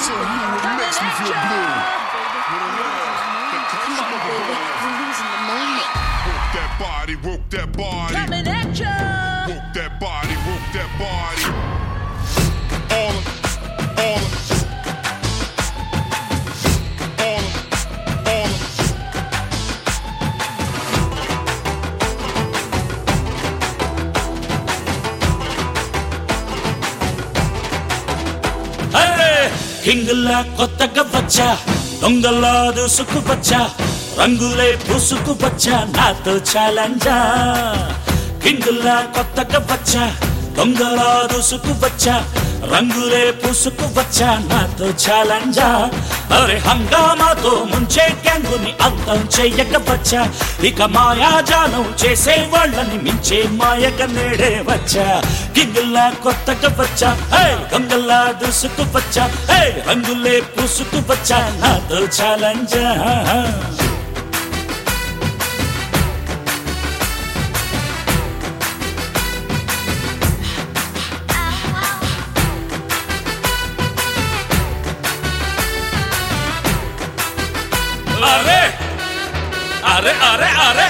So new, it makes me feel blue. Come on, baby, we're losing the moment. Work that body, work that body. Coming at ya! Work that body, work that body. All of, all of, all of, all of. అరే కింగుల్లా కొత్తగా వచ్చా దొంగల్లా దూసుకు వచ్చా రంగులే పూసుకు వచ్చా నాతో ఛాలెంజా కింగుల్లా కొత్తగా వచ్చా దొంగలా దూసుకు వచ్చా రంగులే పూసుకు వచ్చా నాతో ఛాలెంజా అరే హంగామాతో ముంచే గ్యాంగుని అంతం చెయ్యక వచ్చా ఇక మాయాజాలం చేసే వాళ్ళని మించే మాయక నేడే వచ్చా కింగుల్లా కొత్తగా వచ్చా హే దొంగల్లా దూసుకు వచ్చా హే రంగులే పూసుకు వచ్చా నాతో ఛాలెంజా అరే అరే అరే అరే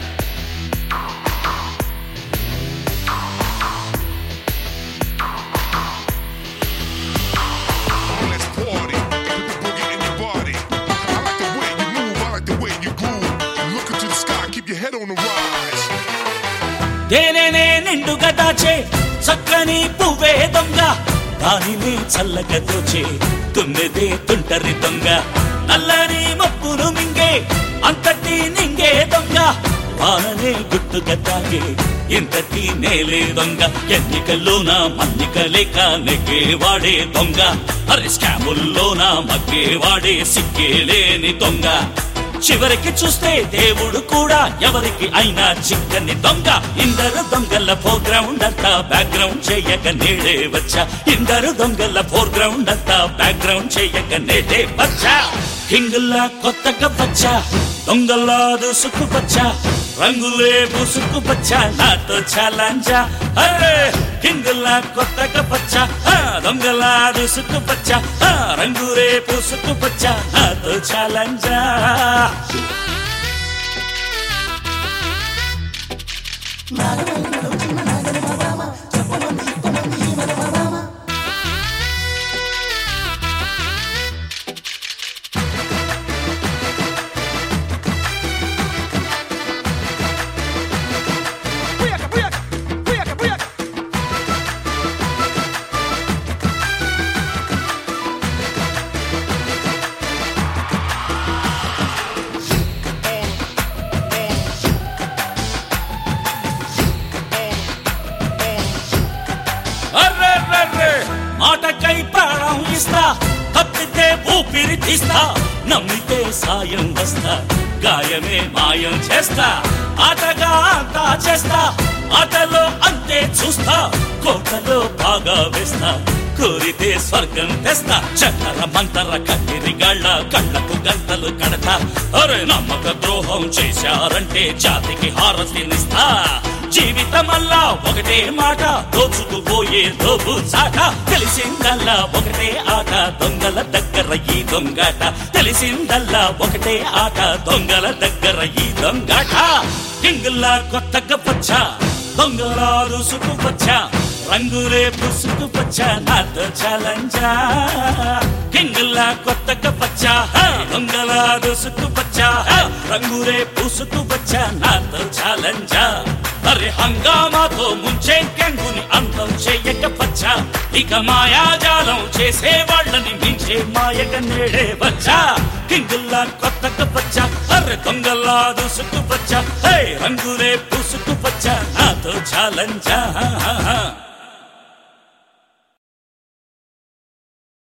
Let's party. Put the boogie in your body. I like the way you move. I like the way you groove. Look into the sky. Keep your head on the rise. దేనేనే నిండుగా దాచే చక్కని పువ్వే దొంగ దానిని చల్లగా దోచే తుమ్మెదే తుంటరి దొంగ నల్లని మప్పును మింగే అంతటి నింగే దొంగ వాననే గుట్టుగా తాగే ఇంతటి నేలే దొంగ ఎన్నికల్లోన మన్నిక లేక నెగ్గే వాడే దొంగ అరే స్కాముల్లోన మగ్గే వాడే సిక్కే లేని దొంగ చివరికి చూస్తే దేవుడు కూడా ఎవరికి అయినా చిక్కని దొంగ ఇందరు దొంగల ఫోర్గ్రౌండ్ అంతా బ్యాక్గ్రౌండ్ చేయక నేడే వచ్చా ఇందరు దొంగల ఫోర్గ్రౌండ్ అంతా బ్యాక్గ్రౌండ్ చేయక నేడే వచ్చా కింగుల్లా కొత్తగా వచ్చా దొంగల్లా దూసుకు వచ్చా రంగులే పూసుకు వచ్చా నాతో ఛాలెంజా అరే కింగుల్లా కొత్తగా వచ్చా ఆ, దొంగలా దూసుకు వచ్చా ఆ, రంగులే పూసుకు వచ్చా నాతో ఛాలెంజా అర్రెర్రెర్రె, మాటకై ప్రాణం ఇస్తా తప్పితే ఊపిరి తీస్తా నమ్మితే సాయం వస్తా గాయమే మాయం చేస్తా ఆటగా అంతా చేస్తా ఆటలో అంతే చూస్తా కోటలో బాగా వేస్తా కోరితే స్వర్గం తెస్తా చక్కర మంతర కత్తిరి గళ్ళ కళ్ళకు గంటలు కడతా అరే నమ్మక ద్రోహం చేశారంటే జాతికి హారతినిస్తా జీవితమల్లా ఒకటే మాట దోచుకుపోయే దోపు చాట తెలిసిందల్లా ఒకటే ఆట దొంగల దగ్గర ఈ దొంగాట తెలిసిందల్లా ఒకటే ఆట దొంగల దగ్గర ఈ దొంగాట కింగుల్లా కొత్తగా వచ్చా దొంగలా రుసుకు వచ్చా రంగులే పుసుకు వచ్చా నాతో ఛాలెంజా కింగుల్లా కొత్తగా వచ్చా హా, దొంగలా రుసుకు వచ్చా హా, రంగులే పూసుకు వచ్చా నాతో ఛాలెంజా అరే హంగామాతో ముంచే గంగుని అంతం చేయక పచ్చా ఇక మాయాజాలం చేసే వాళ్ళని మించే మాయక నేడే వచ్చా కింగుల్లా కొత్తగా వచ్చా అరే దొంగల్లా దూసుకు వచ్చా హే రంగులే పూసుకు వచ్చా నాతో ఛాలెంజా